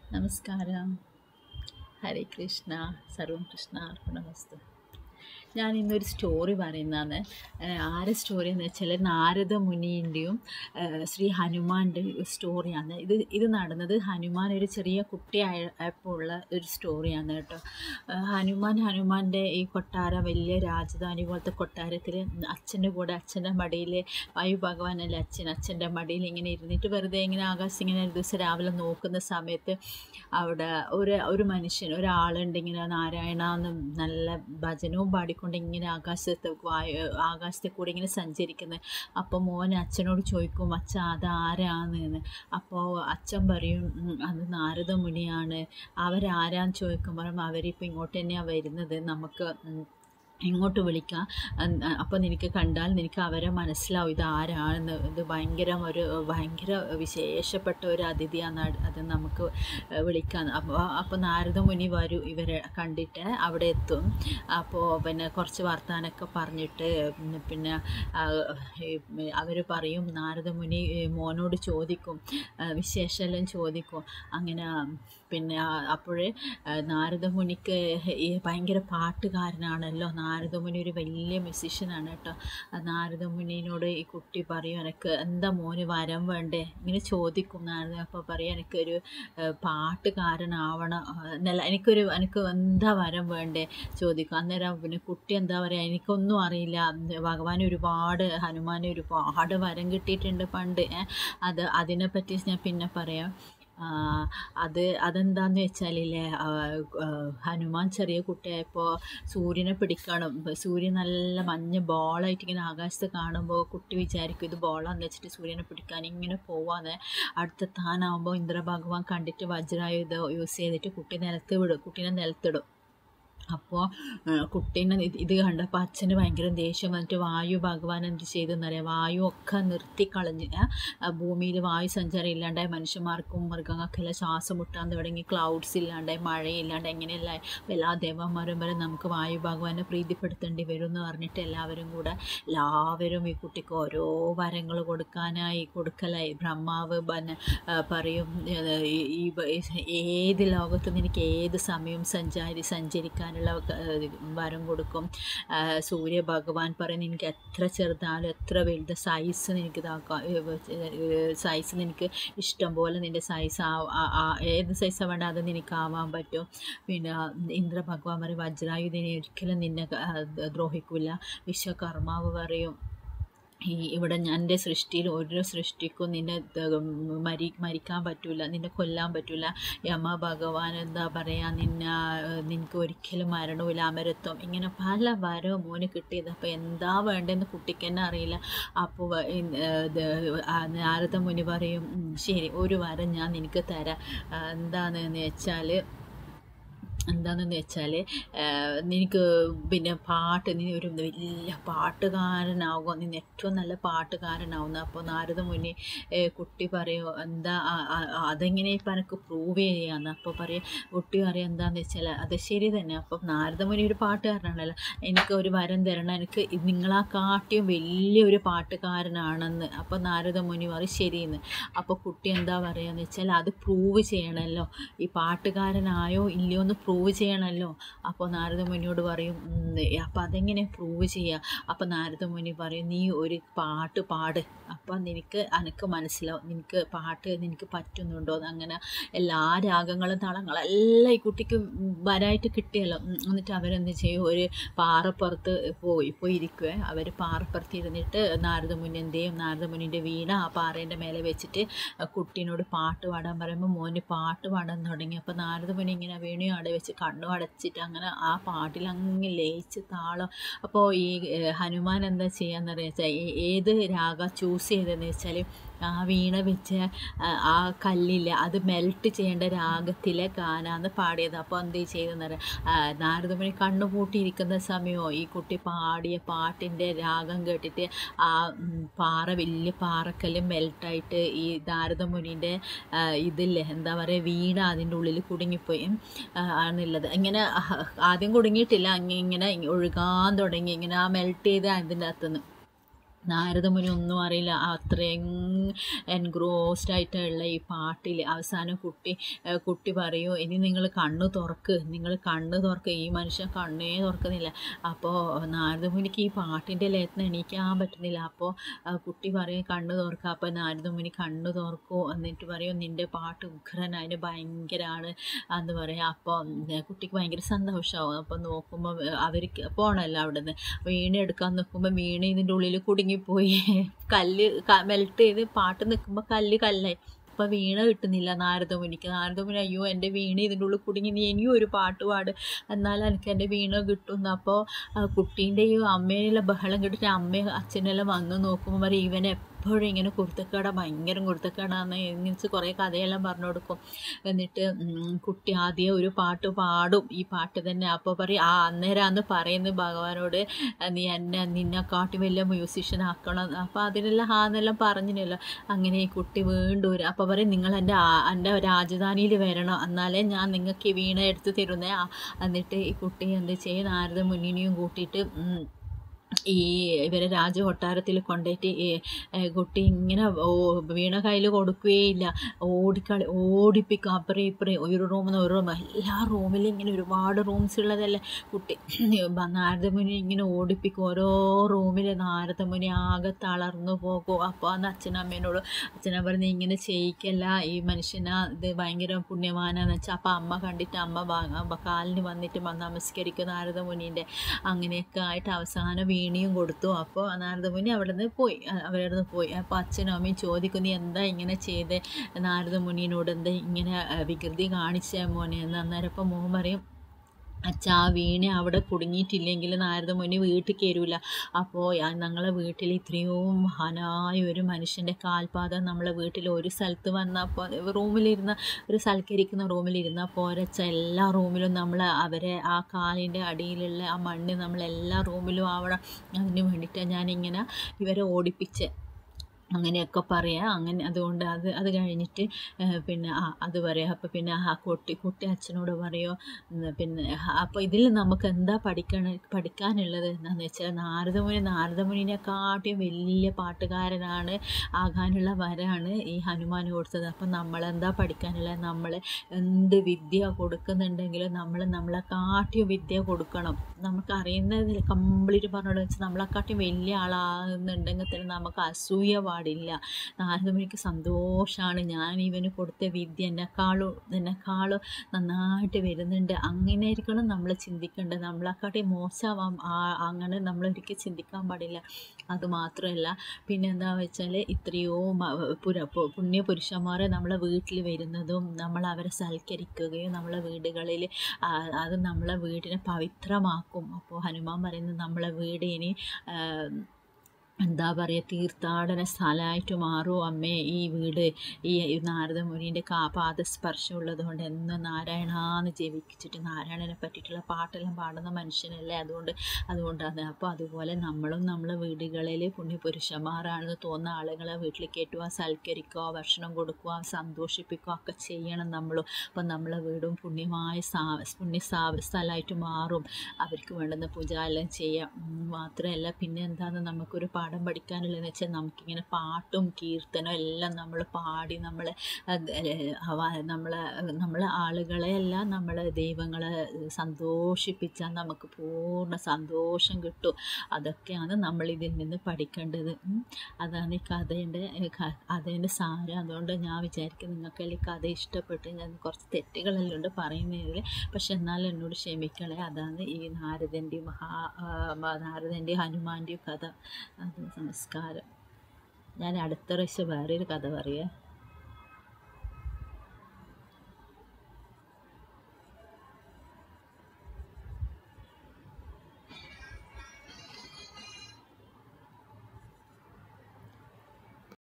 നമസ്കാരം ഹരേ കൃഷ്ണ സർവം കൃഷ്ണ അർപ്പണമസ്തു ഞാൻ ഇന്നൊരു സ്റ്റോറി പറയുന്നതാണ് ഏഹ് ആരെ സ്റ്റോറി എന്ന് വെച്ചാൽ നാരദ മുനിൻ്റെയും ശ്രീ ഹനുമാൻ്റെ സ്റ്റോറിയാണ് ഇത് ഇത് നടന്നത് ഹനുമാൻ ഒരു ചെറിയ കുട്ടിയായപ്പോൾ ഉള്ള ഒരു സ്റ്റോറിയാണ് കേട്ടോ ഏഹ് ഹനുമാൻ ഹനുമാൻ്റെ ഈ കൊട്ടാര വലിയ രാജധാനി പോലത്തെ കൊട്ടാരത്തിൽ അച്ഛൻ്റെ കൂടെ അച്ഛൻ്റെ മടിയിൽ വായു ഭഗവാനല്ലേ അച്ഛൻ അച്ഛൻ്റെ മടിയിൽ ഇങ്ങനെ ഇരുന്നിട്ട് വെറുതെ ഇങ്ങനെ ആകാശം ഇങ്ങനെ ഒരു ദിവസം രാവിലെ നോക്കുന്ന സമയത്ത് അവിടെ ഒരു ഒരു മനുഷ്യൻ ഒരാളുണ്ട് ഇങ്ങനെ നാരായണ എന്ന് നല്ല ഭജനവും പാടിക്കൊണ്ട് ഇങ്ങനെ ആകാശത്ത് വായു ആകാശത്തെ കൂടെ ഇങ്ങനെ സഞ്ചരിക്കുന്നത് അപ്പോൾ മോൻ അച്ഛനോട് ചോദിക്കും അച്ഛ അതാരാന്ന് എന്ന് അപ്പോൾ അച്ഛൻ പറയും "ഉം, അത് നാരദ മുനിയാണ് അവരാരാന്ന് ചോദിക്കുമ്പോഴും അവരിപ്പോൾ ഇങ്ങോട്ട് തന്നെയാണ് വരുന്നത് നമുക്ക് ഉം, ഇങ്ങോട്ട് വിളിക്കാം അപ്പോൾ നിനക്ക് കണ്ടാൽ നിനക്ക് അവരെ മനസ്സിലാവും ഇത് ആരാണെന്ന് ഇത് ഭയങ്കര ഒരു ഭയങ്കര വിശേഷപ്പെട്ട ഒരു അതിഥിയാണ് അത് അത് നമുക്ക് വിളിക്കാം അപ്പോൾ അപ്പോൾ നാരദ മുനി വരും ഇവരെ കണ്ടിട്ട് അവിടെ എത്തും അപ്പോൾ പിന്നെ കുറച്ച് വർത്താനൊക്കെ പറഞ്ഞിട്ട് പിന്നെ അവർ പറയും നാരദ മുനി മോനോട് ചോദിക്കും ആ, വിശേഷമെല്ലാം ചോദിക്കും അങ്ങനെ പിന്നെ അപ്പോഴേ നാരദ മുനിക്ക് ഈ ഭയങ്കര പാട്ടുകാരനാണല്ലോ നാരദമുനി ഒരു വലിയ മ്യൂസിഷ്യനാണ് കേട്ടോ ആ നാരദമുനിയോട് ഈ കുട്ടി പറയും എനിക്ക് എന്താ മോന് വരം വേണ്ടേ ഇങ്ങനെ ചോദിക്കും നാരദ അപ്പോൾ പറയും എനിക്കൊരു ഏഹ്, പാട്ടുകാരനാവണം ആഹ്, എന്നല്ല എനിക്കൊരു എനിക്ക് എന്താ വരം വേണ്ടേ ചോദിക്കും അന്നേരം പിന്നെ കുട്ടി എന്താ പറയുക എനിക്കൊന്നും അറിയില്ല ഭഗവാൻ ഒരുപാട് ഹനുമാൻ ഒരുപാട് വരം കിട്ടിയിട്ടുണ്ട് പണ്ട് ഏ. അത് അതിനെപ്പറ്റി ഞാൻ പിന്നെ പറയാം ആ, അത് അതെന്താന്ന് വെച്ചാലില്ലേ ആ, ആ, ഹനുമാൻ ചെറിയ കുട്ടിയായപ്പോൾ സൂര്യനെ പിടിക്കണം സൂര്യൻ നല്ല മഞ്ഞ ബോളായിട്ട് ഇങ്ങനെ ആകാശത്ത് കാണുമ്പോൾ കുട്ടി വിചാരിക്കും ഇത് ബോളാന്ന് വെച്ചിട്ട് സൂര്യനെ പിടിക്കാൻ ഇങ്ങനെ പോവാന്ന് അടുത്ത താനാവുമ്പോൾ ഇന്ദ്രഭഗവാൻ കണ്ടിട്ട് വജ്രായുധം യൂസ് ചെയ്തിട്ട് കുട്ടി നിലത്ത് വിടും കുട്ടീനെ നിലത്തിടും അപ്പോൾ കുട്ടീനെ ഇത് ഇത് കണ്ടപ്പോൾ അച്ഛന് ഭയങ്കര ദേഷ്യം വന്നിട്ട് വായു ഭഗവാൻ എന്ത് ചെയ്തെന്നറിയാം വായു ഒക്കെ നിർത്തിക്കളഞ്ഞ് ഭൂമിയിൽ വായു സഞ്ചാരം ഇല്ലാണ്ടായി മനുഷ്യന്മാർക്കും മൃഗങ്ങൾക്കെല്ലാം ശ്വാസം മുട്ടാൻ തുടങ്ങി ക്ലൗഡ്സ് ഇല്ലാണ്ടായി മഴയില്ലാണ്ട് എങ്ങനെയല്ല എല്ലാ ദേവന്മാരും വരെ നമുക്ക് വായു ഭഗവാനെ പ്രീതിപ്പെടുത്തേണ്ടി വരും എന്ന് പറഞ്ഞിട്ട് എല്ലാവരും കൂടെ എല്ലാവരും ഈ കുട്ടിക്ക് ഓരോ വരങ്ങൾ കൊടുക്കാനായി കൊടുക്കലായി ബ്രഹ്മാവ് പിന്നെ ആ, പറയും ഏത് ഈ- ഈ ബ- ഏത് ലോകത്തും എനിക്ക് ഏത് സമയവും സഞ്ചാരി സഞ്ചരിക്കാനുള്ള ക- വരം കൊടുക്കും ആ, സൂര്യ ഭഗവാൻ പറയുന്നത് എനിക്ക് എത്ര ചെറുതാലും എത്ര വലുത് സൈസ് നിനക്ക് ഇതാക്കാം സൈസ് നിനക്ക് ഇഷ്ടം പോലെ നിൻ്റെ സൈസ് ഏത് സൈസാണ് വേണ്ട അത് നിനക്കാവാൻ പറ്റും പിന്നെ ഇന്ദ്ര ഭഗവാൻ പറയും വജ്രായുധനെ ഒരിക്കലും നിന്നെ ആ, ദ്രോഹിക്കില്ല വിശ്വകർമാവ് പറയും ഈ ഇവിടെ ഞാൻ എൻ്റെ സൃഷ്ടിയിൽ ഓരോ സൃഷ്ടിക്കും നിന്നെ ത- മരി മരിക്കാൻ പറ്റൂല നിന്നെ കൊല്ലാൻ പറ്റൂല യമ ഭഗവാൻ എന്താ പറയുക നിന്നെ നിനക്ക് ഒരിക്കലും മരണമില്ല അമരത്വം ഇങ്ങനെ പല വരവും മോന് കിട്ടിയത് അപ്പോൾ എന്താ വേണ്ടതെന്ന് കുട്ടിക്ക് തന്നെ അറിയില്ല അപ്പോൾ നാരദ മുനി പറയും "ഉം, ശരി ഒരു വരം ഞാൻ നിനക്ക് തരാം ആ, എന്താണെന്ന് വെച്ചാൽ എന്താണെന്ന് വെച്ചാൽ നിനക്ക് പിന്നെ പാട്ട് നീ ഒരു വലിയ പാട്ടുകാരനാവുക നീ ഏറ്റവും നല്ല പാട്ടുകാരനാവുന്ന അപ്പോൾ നാരദ മുനി ഏഹ്, കുട്ടി പറയും എന്താ ആ- ആ- ആ- അതെങ്ങനെ ഇപ്പം എനിക്ക് പ്രൂവ് ചെയ്യാന്ന് അപ്പോൾ പറയും കുട്ടി പറയും എന്താണെന്ന് വെച്ചാൽ അത് ശരി തന്നെ അപ്പം നാരദ മുനി ഒരു പാട്ടുകാരനാണല്ലോ എനിക്ക് ഒരു വരം തരണം എനിക്ക് ഇത് നിങ്ങളാ കാട്ടിയും വലിയൊരു പാട്ടുകാരനാണെന്ന് അപ്പോൾ നാരദ മുനി പറയും ശരിയെന്ന് അപ്പോൾ കുട്ടി എന്താ പറയുകയെന്ന് വെച്ചാൽ അത് പ്രൂവ് ചെയ്യണമല്ലോ ഈ പാട്ടുകാരനായോ ഇല്ലയോ എന്ന് പ്രൂവ് ചെയ്യണമല്ലോ അപ്പോൾ നാരദ മുനിയോട് പറയും അപ്പം അതെങ്ങനെ പ്രൂവ് ചെയ്യുക അപ്പം നാരദ മുനി പറയും നീ ഒരു പാട്ട് പാട് അപ്പം നിനക്ക് എനിക്ക് മനസ്സിലാവും നിനക്ക് പാട്ട് നിനക്ക് പറ്റുന്നുണ്ടോ എന്ന് അങ്ങനെ എല്ലാ രാഗങ്ങളും താളങ്ങളും എല്ലാം ഈ കുട്ടിക്ക് വരായിട്ട് കിട്ടിയല്ലോ ഉം, എന്നിട്ട് അവരെന്ത് ചെയ്യും ഒരു പാറപ്പുറത്ത് പോയി പോയി ഇരിക്കുവേ അവർ പാറപ്പുറത്ത് ഇരുന്നിട്ട് നാരദ മുനി എന്ത് ചെയ്യും നാരദ മുനിൻ്റെ വീണ ആ പാറേൻ്റെ മേലെ വെച്ചിട്ട് കുട്ടീനോട് പാട്ട് പാടാൻ പറയുമ്പോൾ മോന് പാട്ട് പാടാൻ തുടങ്ങി അപ്പോൾ നാരദ മുനി ഇങ്ങനെ വീണു അവിടെ വെച്ച് കണ്ണു അടച്ചിട്ട് അങ്ങനെ ആ പാട്ടിൽ അങ്ങ് ലയിച്ച് താളം അപ്പോൾ ഈ ഏഹ്, ഹനുമാൻ എന്താ ചെയ്യാന്ന് വെച്ചാൽ ഏത് രാഗ ചൂസ് ചെയ്തതെന്ന് വെച്ചാൽ ആ വീണ വെച്ച് ആ, ആ കല്ലില്ല അത് മെൽറ്റ് ചെയ്യേണ്ട രാഗത്തിലെ ഗാനാന്ന് പാടിയത് അപ്പോൾ എന്ത് ചെയ്തെന്ന് പറയാം നാരദമുനി കണ്ണു പൂട്ടിയിരിക്കുന്ന സമയമോ ഈ കുട്ടി പാടിയ പാട്ടിൻ്റെ രാഗം കേട്ടിട്ട് ആ ഉം, പാറ വലിയ പാറക്കല്ല് മെൽട്ടായിട്ട് ഈ നാരദമുനിൻ്റെ ഇതില്ലേ എന്താ പറയുക വീണ അതിൻ്റെ ഉള്ളിൽ കുടുങ്ങിപ്പോയി ഉം, ആ, ആണുള്ളത് ഇങ്ങനെ അഹ്, ആദ്യം കുടുങ്ങിയിട്ടില്ല അങ്ങ് ഇങ്ങനെ ഒഴുകാൻ തുടങ്ങി ഇങ്ങനെ ആ മെൽറ്റ് ചെയ്ത് അതിൻ്റെ അകത്തുനിന്ന് നാരദമുനി ഒന്നും അറിയില്ല അത്രയും എൻഗ്രോസ്ഡ് ആയിട്ടുള്ള ഈ പാട്ടിൽ അവസാനം കുട്ടി ഏഹ് കുട്ടി പറയൂ ഇനി നിങ്ങൾ കണ്ണ് തുറക്ക് നിങ്ങൾ കണ്ണ് തുറക്ക് ഈ മനുഷ്യൻ കണ്ണേ തുറക്കുന്നില്ല അപ്പോൾ നാരദമുനിക്ക് ഈ പാട്ടിൻ്റെ ലയത്തിന് എണീക്കാൻ പറ്റുന്നില്ല അപ്പോൾ കുട്ടി പറയും കണ്ണ് തുറക്കുക അപ്പോൾ നാരദമുനി കണ്ണ് തുറക്കൂ എന്നിട്ട് പറയും നിൻ്റെ പാട്ട് ഉഗ്രൻ അതിന് ഭയങ്കരമാണ് എന്ന് പറയാം അപ്പോൾ കുട്ടിക്ക് ഭയങ്കര സന്തോഷമാവും അപ്പോൾ നോക്കുമ്പോൾ അവർക്ക് പോകണമല്ലോ അവിടെ നിന്ന് വീണ എടുക്കാൻ നിൽക്കുമ്പോൾ വീണ ഇതിൻ്റെ ഉള്ളിൽ കുടുങ്ങിപ്പോയി കല്ല് മെൽറ്റ് ചെയ്ത് പാട്ട് നിൽക്കുമ്പോൾ കല്ല് കല്ലായി അപ്പം വീണ കിട്ടുന്നില്ല നാരദമുനിക്ക് നാരദമുനി അയ്യോ എൻ്റെ വീണ ഇതിൻ്റെ ഉള്ളിൽ കുടുങ്ങി നീ ഇനിയും ഒരു പാട്ട് പാട് എന്നാൽ എനിക്ക് എൻ്റെ വീണ കിട്ടുന്നു അപ്പോൾ കുട്ടീൻ്റെ ഈ അമ്മയിലെ ബഹളം കേട്ടിട്ട് അമ്മയും അച്ഛനെല്ലാം വന്ന് നോക്കുമ്പോൾ പറയും ഇവനെ എപ്പോഴും ഇങ്ങനെ കുരുത്തക്കേട ഭയങ്കര കുരുത്തക്കേടാന്ന് മീൻസ് കുറേ കഥയെല്ലാം പറഞ്ഞു കൊടുക്കും എന്നിട്ട് ഉം, കുട്ടി ആദ്യം ഒരു പാട്ട് പാടും ഈ പാട്ട് തന്നെ അപ്പോൾ പറയും ആ അന്നേരമാന്ന് പറയുന്നത് ഭഗവാനോട് നീ എന്നെ നിന്നെക്കാട്ടി വലിയ മ്യൂസീഷ്യൻ ആക്കണം അപ്പോൾ അതിനെല്ലാം ഹാന്നെല്ലാം പറഞ്ഞില്ലല്ലോ അങ്ങനെ ഈ കുട്ടി വീണ്ടും ഒരു അപ്പോൾ പറയും നിങ്ങൾ എൻ്റെ ആ- എൻ്റെ രാജധാനിയിൽ വരണം എന്നാലേ ഞാൻ നിങ്ങൾക്ക് ഈ വീണ എടുത്ത് തരുന്നേ ആ, എന്നിട്ട് ഈ കുട്ടി എന്ത് ചെയ്യും നാരദ മുന്നിനെയും കൂട്ടിയിട്ട് ഉം, ഈ ഇവരെ രാജകൊട്ടാരത്തിൽ കൊണ്ടുപോയിട്ട് ഈ ഏ, കുട്ടി ഇങ്ങനെ ഓ- വീണ കയ്യിൽ കൊടുക്കുകയില്ല ഓടിക്കളി ഓടിപ്പിക്കും അപ്പുറം ഇപ്പുറം ഒരു റൂമിൽ നിന്ന് ഒരു റൂം എല്ലാ റൂമിലും ഇങ്ങനെ ഒരുപാട് റൂംസ് ഉള്ളതല്ലേ കുട്ടി നാരദമുനി ഇങ്ങനെ ഓടിപ്പിക്കും ഓരോ റൂമിൽ നാരദമുനി ആകെ തളർന്നു പോകും അപ്പോൾ അന്ന് അച്ഛനമ്മേനോട് അച്ഛനെ പറഞ്ഞ് ഇങ്ങനെ ചെയ്യിക്കല്ല ഈ മനുഷ്യനെ ഇത് ഭയങ്കര പുണ്യവാനാന്ന് വെച്ചാൽ അപ്പോൾ അമ്മ കണ്ടിട്ട് അമ്മ വാ- കാലിന് വന്നിട്ട് വന്ന് നമസ്കരിക്കും നാരദമുനീൻ്റെ അങ്ങനെയൊക്കെ ആയിട്ട് അവസാനം വീണിയും കൊടുത്തു അപ്പോൾ നാരദമുനി അവിടെ നിന്ന് പോയി അ- അവരുടെ നിന്ന് പോയി അപ്പോൾ അച്ഛനും അമ്മയും ചോദിക്കും നീ എന്താ ഇങ്ങനെ ചെയ്ത് നാരദമുനിയോട് എന്താ ഇങ്ങനെ അഹ്, വികൃതി കാണിച്ച മോനെ എന്ന് അന്നേരം അപ്പോൾ മോൻ പറയും അച്ഛാ ആ വീണ അവിടെ കുടുങ്ങിയിട്ടില്ലെങ്കിൽ നാരദമുനി വീട്ടിൽ കയറൂല അപ്പോൾ ഞങ്ങളെ വീട്ടിൽ ഇത്രയും മഹാനായ ഒരു മനുഷ്യൻ്റെ കാൽപാദം നമ്മളെ വീട്ടിൽ ഒരു സ്ഥലത്ത് വന്നപ്പോൾ റൂമിലിരുന്ന ഒരു സൽക്കരിക്കുന്ന റൂമിലിരുന്നാൽ പോരച്ച എല്ലാ റൂമിലും നമ്മൾ അവരെ ആ കാലിൻ്റെ അടിയിലുള്ള ആ മണ്ണ് നമ്മൾ എല്ലാ റൂമിലും ആവണം അതിന് വേണ്ടിയിട്ടാണ് ഞാനിങ്ങനെ ഇവരെ ഓടിപ്പിച്ച് അങ്ങനെയൊക്കെ പറയാം അങ്ങനെ അതുകൊണ്ട് അത് അത് കഴിഞ്ഞിട്ട് ഏഹ് പിന്നെ ആ അത് പറയാം അപ്പോൾ പിന്നെ ആ കുട്ടി കുട്ടി അച്ഛനോട് പറയോ ഉം, പിന്നെ അപ്പോൾ ഇതിൽ നമുക്ക് എന്താ പഠിക്കണ പഠിക്കാനുള്ളത് എന്താണെന്ന് വെച്ചാൽ നാരദമുനി നാരദമുനിനെക്കാട്ടിയും വലിയ പാട്ടുകാരനാണ് ആകാനുള്ള വരാണ് ഈ ഹനുമാൻ കൊടുത്തത് അപ്പം നമ്മളെന്താ പഠിക്കാനുള്ളത് നമ്മൾ എന്ത് വിദ്യ കൊടുക്കുന്നുണ്ടെങ്കിലും നമ്മൾ നമ്മളെ കാട്ടിയും വിദ്യ കൊടുക്കണം നമുക്ക് അറിയുന്നതിൽ കംപ്ലീറ്റ് പറഞ്ഞോട് വെച്ചാൽ നമ്മളെക്കാട്ടിയും വലിയ ആളാകുന്നുണ്ടെങ്കിൽ തന്നെ നമുക്ക് അസൂയ പാടില്ല നാരദമുനിക്ക് സന്തോഷമാണ് ഞാൻ ഇവന് കൊടുത്ത വിദ്യ എന്നെക്കാളും എന്നെക്കാളും നന്നായിട്ട് വരുന്നുണ്ട് അങ്ങനെ ആയിരിക്കണം നമ്മൾ ചിന്തിക്കേണ്ടത് നമ്മളെക്കാട്ടി മോശമാവാം ആ- അങ്ങനെ നമ്മൾ ഒരിക്കലും ചിന്തിക്കാൻ പാടില്ല അത് മാത്രമല്ല പിന്നെ എന്താ വെച്ചാൽ ഇത്രയോ മ- പുര പു- പുണ്യ പുരുഷന്മാരെ നമ്മളെ വീട്ടിൽ വരുന്നതും നമ്മൾ അവരെ സൽക്കരിക്കുകയും നമ്മളെ വീടുകളിൽ ആ- അത് നമ്മളെ വീടിനെ പവിത്രമാക്കും അപ്പോൾ ഹനുമാൻ പറയുന്നത് നമ്മളെ വീട് ഇനി ആ, എന്താ പറയുക തീർത്ഥാടന സ്ഥലമായിട്ട് മാറും അമ്മേ ഈ വീട് ഈ നാരദമുനീൻ്റെ കാ പാദസ്പർശം ഉള്ളതുകൊണ്ട് എന്നും നാരായണാന്ന് ജപിച്ചിട്ട് നാരായണനെ പറ്റിയിട്ടുള്ള പാട്ടെല്ലാം പാടുന്ന മനുഷ്യനല്ലേ അതുകൊണ്ട് അതുകൊണ്ടാണ് അപ്പോൾ അതുപോലെ നമ്മളും നമ്മളെ വീടുകളിൽ പുണ്യപുരുഷന്മാരാണെന്ന് തോന്നുന്ന ആളുകളെ വീട്ടിൽ കയറ്റുക സൽക്കരിക്കുക ഭക്ഷണം കൊടുക്കുക സന്തോഷിപ്പിക്കുക ഒക്കെ ചെയ്യണം നമ്മളും അപ്പം നമ്മളെ വീടും പുണ്യമായ സാ പുണ്യ സാ സ്ഥലമായിട്ട് മാറും അവർക്ക് വേണ്ടുന്ന പൂജ എല്ലാം ചെയ്യാം ഉം, മാത്രമല്ല പിന്നെ എന്താണ് നമുക്കൊരു പാഠം പഠിക്കാനുള്ളതെന്ന് വെച്ചാൽ നമുക്കിങ്ങനെ പാട്ടും കീർത്തനവും എല്ലാം നമ്മൾ പാടി നമ്മൾ നമ്മളെ നമ്മളെ ആളുകളെ എല്ലാം നമ്മളെ ദൈവങ്ങളെ സന്തോഷിപ്പിച്ചാൽ നമുക്ക് പൂർണ്ണ സന്തോഷം കിട്ടും അതൊക്കെയാണ് നമ്മൾ ഇതിൽ നിന്ന് പഠിക്കേണ്ടത് ഉം. അതാണ് ഈ കഥയുടെ കഥേൻ്റെ സാരം അതുകൊണ്ട് ഞാൻ വിചാരിക്കും നിങ്ങൾക്ക് ഈ കഥ ഇഷ്ടപ്പെട്ട് ഞാൻ കുറച്ച് തെറ്റുകളെല്ലാം ഉണ്ട് പറയുന്നതിൽ പക്ഷെ എന്നാലും എന്നോട് ക്ഷമിക്കണേ അതാണ് ഈ നാരദൻ്റെയും മഹാ ആ, മ- നാരദൻ്റെയും ഹനുമാൻ്റെയും കഥ അത് നമസ്കാരം ഞാൻ അടുത്ത പ്രാവശ്യം വേറൊരു കഥ പറയാം